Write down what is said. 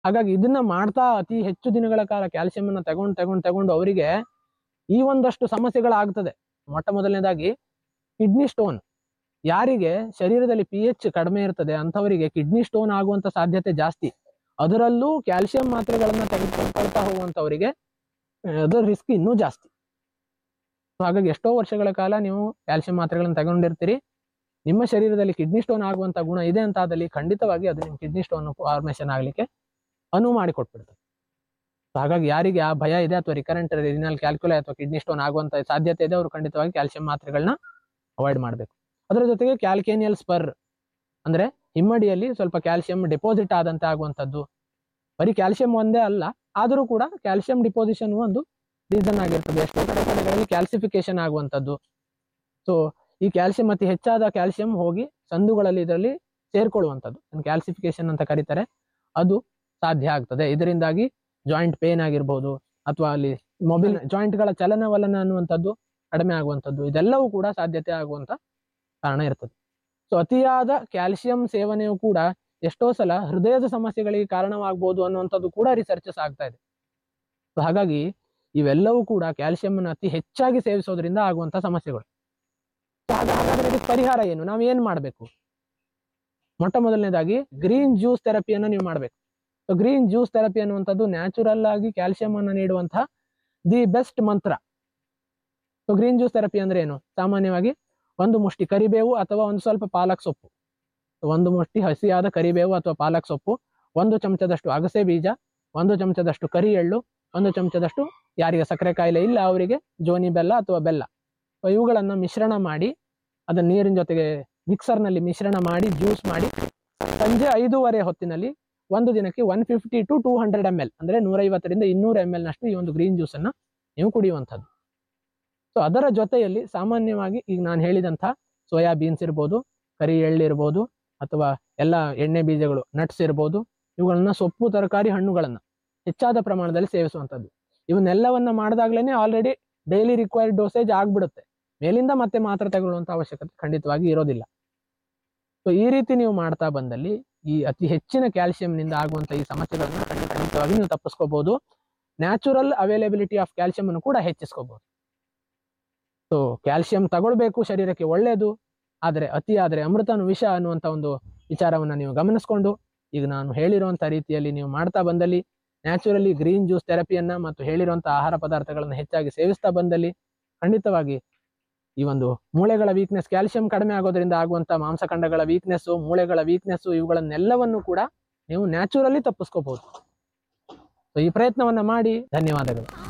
ಹಾಗಾಗಿ ಇದನ್ನ ಮಾಡ್ತಾ ಅತಿ ಹೆಚ್ಚು ದಿನಗಳ ಕಾಲ ಕ್ಯಾಲ್ಸಿಯಂ ಅನ್ನ ತಗೊಂಡು ತಗೊಂಡು ತಗೊಂಡು ಅವರಿಗೆ ಈ ಒಂದಷ್ಟು ಸಮಸ್ಯೆಗಳಾಗ್ತದೆ ಮೊಟ್ಟ ಮೊದಲನೇದಾಗಿ ಕಿಡ್ನಿ ಸ್ಟೋನ್ ಯಾರಿಗೆ ಶರೀರದಲ್ಲಿ ಪಿ ಎಚ್ ಕಡಿಮೆ ಇರ್ತದೆ ಅಂಥವರಿಗೆ ಕಿಡ್ನಿ ಸ್ಟೋನ್ ಆಗುವಂತ ಸಾಧ್ಯತೆ ಜಾಸ್ತಿ ಅದರಲ್ಲೂ ಕ್ಯಾಲ್ಸಿಯಂ ಮಾತ್ರೆಗಳನ್ನ ತೆಗೆದುಕೊಳ್ತಾ ಹೋಗುವಂತವರಿಗೆ ಆ, ಅದರ ರಿಸ್ಕ್ ಇನ್ನೂ ಜಾಸ್ತಿ So ಹಾಗಾಗಿ ಎಷ್ಟೋ ವರ್ಷಗಳ ಕಾಲ ನೀವು ಕ್ಯಾಲ್ಸಿಯಂ ಮಾತ್ರೆಗಳನ್ನ ತಗೊಂಡಿರ್ತೀರಿ ನಿಮ್ಮ ಶರೀರದಲ್ಲಿ ಕಿಡ್ನಿ ಸ್ಟೋನ್ ಆಗುವಂತ ಗುಣ ಇದೆ ಅಂತ ಆದಲ್ಲಿ ಖಂಡಿತವಾಗಿ ಅದು ನಿಮ್ಮ ಕಿಡ್ನಿ ಸ್ಟೋನ್ ಫಾರ್ಮೇಶನ್ ಆಗ್ಲಿಕ್ಕೆ ಅನುವು ಮಾಡಿಕೊಟ್ಬಿಡ್ತದೆ So ಹಾಗಾಗಿ ಯಾರಿಗೆ ಆ ಭಯ ಇದೆ ಅಥವಾ ರಿಕರೆಂಟ್ ರಿನಲ್ ಕ್ಯಾಲ್ಕುಲೈ ಅಥವಾ ಕಿಡ್ನಿ ಸ್ಟೋನ್ ಆಗುವಂತ ಸಾಧ್ಯತೆ ಇದೆ ಅವರು ಖಂಡಿತವಾಗಿ ಕ್ಯಾಲ್ಸಿಯಂ ಮಾತ್ರೆಗಳನ್ನ ಅವಾಯ್ಡ್ ಮಾಡಬೇಕು ಅದರ ಜೊತೆಗೆ ಕ್ಯಾಲ್ಕೇನಿಯಲ್ ಸ್ಪರ್ ಅಂದ್ರೆ ಹಿಮ್ಮಡಿಯಲ್ಲಿ ಸ್ವಲ್ಪ ಕ್ಯಾಲ್ಸಿಯಂ ಡೆಪಾಸಿಟ್ ಆದಂತೆ ಆಗುವಂತದ್ದು ಬರೀ ಕ್ಯಾಲ್ಸಿಯಂ ಒಂದೇ ಅಲ್ಲ ಆದರೂ ಕೂಡ ಕ್ಯಾಲ್ಸಿಯಂ ಡಿಪೋಸಿಷನ್ ಒಂದು ರೀಸನ್ ಆಗಿರ್ತದೆ ಎಷ್ಟೋ ಕಡೆ ಕಡೆಗಳಲ್ಲಿ ಕ್ಯಾಲ್ಸಿಫಿಕೇಶನ್ ಆಗುವಂತದ್ದು ಸೊ ಈ ಕ್ಯಾಲ್ಸಿಯಂ ಅತಿ ಹೆಚ್ಚಾದ ಕ್ಯಾಲ್ಸಿಯಂ ಹೋಗಿ ಸಂದುಗಳಲ್ಲಿ ಇದರಲ್ಲಿ ಸೇರ್ಕೊಳ್ಳುವಂಥದ್ದು ಕ್ಯಾಲ್ಸಿಫಿಕೇಶನ್ ಅಂತ ಕರೀತಾರೆ ಅದು ಸಾಧ್ಯ ಆಗ್ತದೆ ಇದರಿಂದಾಗಿ ಜಾಯಿಂಟ್ ಪೇನ್ ಆಗಿರ್ಬೋದು ಅಥವಾ ಅಲ್ಲಿ ಮೊಬೈಲ್ ಜಾಯಿಂಟ್ಗಳ ಚಲನವಲನ ಅನ್ನುವಂಥದ್ದು ಕಡಿಮೆ ಆಗುವಂಥದ್ದು ಇದೆಲ್ಲವೂ ಕೂಡ ಸಾಧ್ಯತೆ ಆಗುವಂತ ಕಾರಣ ಇರ್ತದೆ ಸೊ ಅತಿಯಾದ ಕ್ಯಾಲ್ಸಿಯಂ ಸೇವನೆಯು ಕೂಡ ಎಷ್ಟೋ ಸಲ ಹೃದಯದ ಸಮಸ್ಯೆಗಳಿಗೆ ಕಾರಣವಾಗಬಹುದು ಅನ್ನುವಂಥದ್ದು ಕೂಡ ರಿಸರ್ಚಸ್ ಆಗ್ತಾ ಇದೆ ಸೊ ಹಾಗಾಗಿ ಇವೆಲ್ಲವೂ ಕೂಡ ಕ್ಯಾಲ್ಸಿಯಂ ಅನ್ನು ಅತಿ ಹೆಚ್ಚಾಗಿ ಸೇವಿಸೋದ್ರಿಂದ ಆಗುವಂತ ಸಮಸ್ಯೆಗಳು So ಹಾಗ- ಹಾಗಾದ್ರೆ ಇದಕ್ಕೆ ಪರಿಹಾರ ಏನು ನಾವು ಏನ್ ಮಾಡಬೇಕು ಮೊಟ್ಟ ಮೊದಲನೇದಾಗಿ ಗ್ರೀನ್ ಜ್ಯೂಸ್ ಥೆರಪಿಯನ್ನು ನೀವು ಮಾಡಬೇಕು ಸೊ ಗ್ರೀನ್ ಜ್ಯೂಸ್ ಥೆರಪಿ ಅನ್ನುವಂಥದ್ದು ನ್ಯಾಚುರಲ್ ಆಗಿ ಕ್ಯಾಲ್ಸಿಯಂ ಅನ್ನು ನೀಡುವಂತಹ ದಿ ಬೆಸ್ಟ್ ಮಂತ್ರ ಸೊ ಗ್ರೀನ್ ಜ್ಯೂಸ್ ಥೆರಪಿ ಅಂದ್ರೆ ಏನು ಸಾಮಾನ್ಯವಾಗಿ ಒಂದು ಮುಷ್ಟಿ ಕರಿಬೇವು ಅಥವಾ ಒಂದು ಸ್ವಲ್ಪ ಪಾಲಕ್ ಸೊಪ್ಪು So ಒಂದು ಮುಷ್ಟಿ ಹಸಿಯಾದ ಕರಿಬೇವು ಅಥವಾ ಪಾಲಕ್ ಸೊಪ್ಪು ಒಂದು ಚಮಚದಷ್ಟು ಅಗಸೆ ಬೀಜ ಒಂದು ಚಮಚದಷ್ಟು ಕರಿ ಎಳ್ಳು ಒಂದು ಚಮಚದಷ್ಟು ಯಾರಿಗೆ ಸಕ್ಕರೆ ಕಾಯಿಲೆ ಇಲ್ಲ ಅವರಿಗೆ ಜೋನಿ ಬೆಲ್ಲ ಅಥವಾ ಬೆಲ್ಲ ಸೊ ಇವುಗಳನ್ನ ಮಿಶ್ರಣ ಮಾಡಿ ಅದನ್ನ ನೀರಿನ ಜೊತೆಗೆ ಮಿಕ್ಸರ್ನಲ್ಲಿ ಮಿಶ್ರಣ ಮಾಡಿ ಜ್ಯೂಸ್ ಮಾಡಿ ಸಂಜೆ ಐದೂವರೆ ಹೊತ್ತಿನಲ್ಲಿ ಒಂದು ದಿನಕ್ಕೆ one fifty to two hundred M L ಅಂದ್ರೆ ನೂರೈವತ್ತರಿಂದ ಇನ್ನೂರ ಎಮ್ ಎಲ್ ನಷ್ಟು ಈ ಒಂದು ಗ್ರೀನ್ ಜ್ಯೂಸ್ ಅನ್ನ ನೀವು ಕುಡಿಯುವಂಥದ್ದು ಸೊ ಅದರ ಜೊತೆಯಲ್ಲಿ ಸಾಮಾನ್ಯವಾಗಿ ಈಗ ನಾನು ಹೇಳಿದಂಥ ಸೋಯಾ ಬೀನ್ಸ್ ಇರ್ಬೋದು ಕರಿ ಎಳ್ಳು ಇರ್ಬೋದು ಅಥವಾ ಎಲ್ಲ ಎಣ್ಣೆ ಬೀಜಗಳು ನಟ್ಸ್ ಇರ್ಬೋದು ಇವುಗಳನ್ನ ಸೊಪ್ಪು ತರಕಾರಿ ಹಣ್ಣುಗಳನ್ನ ಹೆಚ್ಚಾದ ಪ್ರಮಾಣದಲ್ಲಿ ಸೇವಿಸುವಂಥದ್ದು ಇವನ್ನೆಲ್ಲವನ್ನ ಮಾಡಿದಾಗ್ಲೇನೆ ಆಲ್ರೆಡಿ ಡೈಲಿ ರಿಕ್ವೈರ್ಡ್ ಡೋಸೇಜ್ ಆಗ್ಬಿಡುತ್ತೆ ಮೇಲಿಂದ ಮತ್ತೆ ಮಾತ್ರ ತಗೊಳ್ಳುವಂತ ಅವಶ್ಯಕತೆ ಖಂಡಿತವಾಗಿ ಇರೋದಿಲ್ಲ ಸೊ ಈ ರೀತಿ ನೀವು ಮಾಡ್ತಾ ಬಂದಲ್ಲಿ ಈ ಅತಿ ಹೆಚ್ಚಿನ ಕ್ಯಾಲ್ಸಿಯಂನಿಂದ ಆಗುವಂತ ಈ ಸಮಸ್ಯೆಗಳನ್ನ ಖಂಡಿತ ಖಂಡಿತವಾಗಿ ನೀವು ತಪ್ಪಿಸ್ಕೋಬಹುದು ನ್ಯಾಚುರಲ್ ಅವೈಲಬಿಲಿಟಿ ಆಫ್ ಕ್ಯಾಲ್ಸಿಯಂ ಅನ್ನು ಕೂಡ ಹೆಚ್ಚಿಸ್ಕೋಬಹುದು ಸೊ ಕ್ಯಾಲ್ಸಿಯಂ ತಗೊಳ್ಬೇಕು ಶರೀರಕ್ಕೆ ಒಳ್ಳೆಯದು ಆದರೆ ಅತಿ ಆದರೆ ಅಮೃತನು ವಿಷ ಅನ್ನುವಂಥ ಒಂದು ವಿಚಾರವನ್ನ ನೀವು ಗಮನಿಸ್ಕೊಂಡು ಈಗ ನಾನು ಹೇಳಿರುವಂಥ ರೀತಿಯಲ್ಲಿ ನೀವು ಮಾಡ್ತಾ ಬಂದಲ್ಲಿ ನ್ಯಾಚುರಲಿ ಗ್ರೀನ್ ಜ್ಯೂಸ್ ಥೆರಪಿಯನ್ನ ಮತ್ತು ಹೇಳಿರುವಂಥ ಆಹಾರ ಪದಾರ್ಥಗಳನ್ನು ಹೆಚ್ಚಾಗಿ ಸೇವಿಸ್ತಾ ಬಂದಲ್ಲಿ ಖಂಡಿತವಾಗಿ ಈ ಒಂದು ಮೂಳೆಗಳ ವೀಕ್ನೆಸ್ ಕ್ಯಾಲ್ಸಿಯಂ ಕಡಿಮೆ ಆಗೋದ್ರಿಂದ ಆಗುವಂತ ಮಾಂಸಖಂಡಗಳ ವೀಕ್ನೆಸ್ ಮೂಳೆಗಳ ವೀಕ್ನೆಸ್ ಇವುಗಳನ್ನೆಲ್ಲವನ್ನು ಕೂಡ ನೀವು ನ್ಯಾಚುರಲಿ ತಪ್ಪಿಸ್ಕೋಬಹುದು ಸೊ ಈ ಪ್ರಯತ್ನವನ್ನ ಮಾಡಿ ಧನ್ಯವಾದಗಳು